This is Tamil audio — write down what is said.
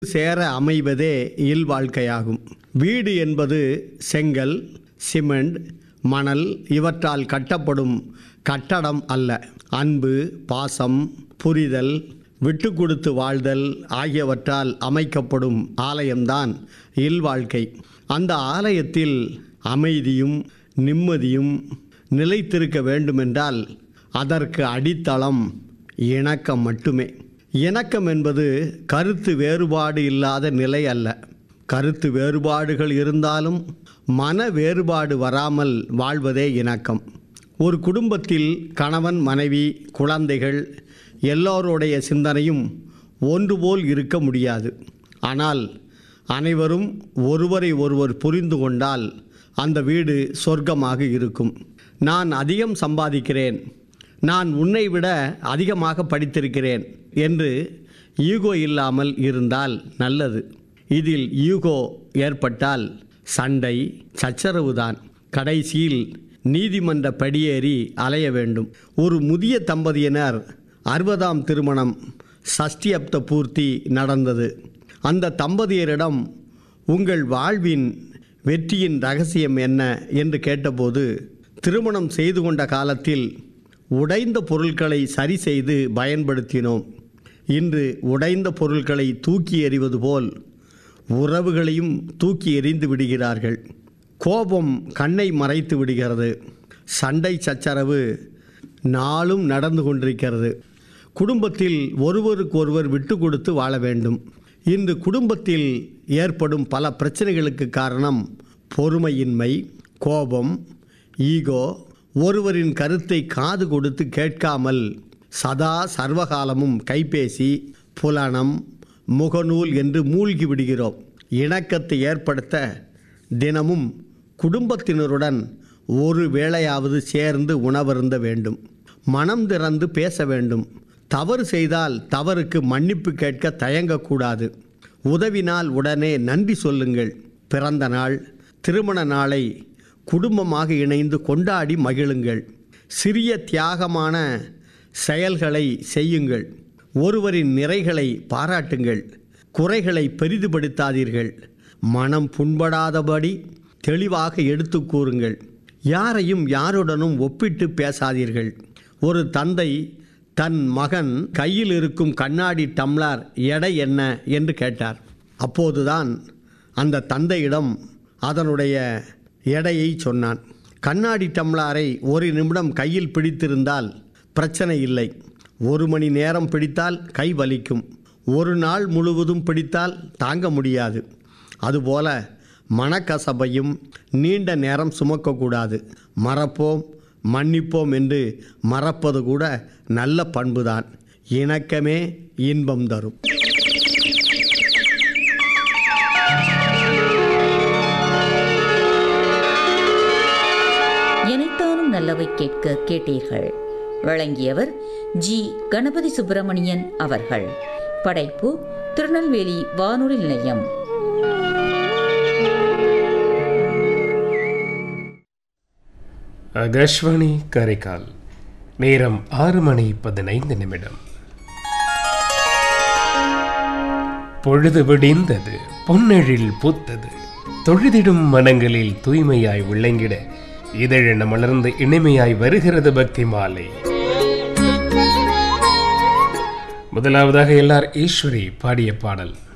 சேர அமைவதே இல்வாழ்க்கையாகும் வீடு என்பது செங்கல் சிமெண்ட் மணல் இவற்றால் கட்டப்படும் கட்டடம் அல்ல அன்பு பாசம் புரிதல் விட்டு கொடுத்து வாழ்தல் ஆகியவற்றால் அமைக்கப்படும் ஆலயம்தான் இல்வாழ்க்கை அந்த ஆலயத்தில் அமைதியும் நிம்மதியும் நிலைத்திருக்க வேண்டுமென்றால் அதற்கு அடித்தளம் இணக்கம் மட்டுமே இணக்கம் என்பது கருத்து வேறுபாடு இல்லாத நிலை அல்ல கருத்து வேறுபாடுகள் இருந்தாலும் மன வேறுபாடு வராமல் வாழ்வதே இணக்கம் ஒரு குடும்பத்தில் கணவன் மனைவி குழந்தைகள் எல்லோருடைய சிந்தனையும் ஒன்று போல் இருக்க முடியாது ஆனால் அனைவரும் ஒருவரை ஒருவர் புரிந்து கொண்டால் அந்த வீடு சொர்க்கமாக இருக்கும் நான் அதிகம் சம்பாதிக்கிறேன் நான் உன்னை விட அதிகமாக படித்திருக்கிறேன் என்று ஈகோ இல்லாமல் இருந்தால் நல்லது இதில் ஈகோ ஏற்பட்டால் சண்டை சச்சரவுதான் கடைசியில் நீதிமன்ற படியேறி அலைய வேண்டும் ஒரு முதிய தம்பதியினர் அறுபதாம் திருமணம் சஷ்டியப்த பூர்த்தி நடந்தது அந்த தம்பதியரிடம் உங்கள் வாழ்வின் வெற்றியின் ரகசியம் என்ன என்று கேட்டபோது திருமணம் செய்து கொண்ட காலத்தில் உடைந்த பொருட்களை சரி செய்து பயன்படுத்தினோம் இன்று உடைந்த பொருட்களை தூக்கி எறிவது போல் உறவுகளையும் தூக்கி எறிந்து விடுகிறார்கள் கோபம் கண்ணை மறைத்து விடுகிறது சண்டை சச்சரவு நாளும் நடந்து கொண்டிருக்கிறது குடும்பத்தில் ஒருவருக்கொருவர் விட்டு கொடுத்து வாழ வேண்டும் இன்று குடும்பத்தில் ஏற்படும் பல பிரச்சனைகளுக்கு காரணம் பொறுமையின்மை கோபம் ஈகோ ஒருவரின் கருத்தை காது கொடுத்து கேட்காமல் சதா சர்வகாலமும் கைபேசி புலனம் முகநூல் என்று மூழ்கி விடுகிறோம் இணக்கத்தை ஏற்படுத்த தினமும் குடும்பத்தினருடன் ஒரு வேளையாவது சேர்ந்து உணவருந்த வேண்டும் மனம் திறந்து பேச வேண்டும் தவறு செய்தால் தவறுக்கு மன்னிப்பு கேட்க தயங்கக்கூடாது உதவினால் உடனே நன்றி சொல்லுங்கள் பிறந்த நாள் திருமண நாளை குடும்பமாக இணைந்து கொண்டாடி மகிழுங்கள் சிறிய தியாகமான செயல்களை செய்யுங்கள் ஒருவரின் நிறைகளை பாராட்டுங்கள் குறைகளை பெரிதுபடுத்தாதீர்கள் மனம் புண்படாதபடி தெளிவாக எடுத்து கூறுங்கள் யாரையும் யாருடனும் ஒப்பிட்டு பேசாதீர்கள் ஒரு தந்தை தன் மகன் கையில் இருக்கும் கண்ணாடி டம்ளர் எடை என்ன என்று கேட்டார் அப்போதுதான் அந்த தந்தையிடம் அதனுடைய எடையை சொன்னான் கண்ணாடி டம்ளாரை ஒரு நிமிடம் கையில் பிடித்திருந்தால் பிரச்சனை இல்லை ஒரு மணி நேரம் பிடித்தால் கை வலிக்கும் ஒரு நாள் முழுவதும் பிடித்தால் தாங்க முடியாது அதுபோல மனக்கசபையும் நீண்ட நேரம் சுமக்கக்கூடாது மறப்போம் மன்னிப்போம் என்று மறப்பது கூட நல்ல பண்புதான் இணக்கமே இன்பம் தரும் எனைத்தானும் நல்லவை கேட்க கேட்டீர்கள் வழங்கியவர் ஜி கணபதி சுப்பிரமணியன் அவர்கள் படைப்பு திருநெல்வேலி வானொலி நிலையம் ஆகாஷ்வாணி காரைக்கால் நேரம் ஆறு மணி பதினைந்து நிமிடம் பொழுது விடிந்தது பொன்னெழில் பூத்தது தொழுதிடும் மனங்களில் தூய்மையாய் விளங்கிட இதழென மலர்ந்து இனிமையாய் வருகிறது பக்தி மாலை முதலாவதாக எல்லார் ஈஸ்வரி பாடிய பாடல்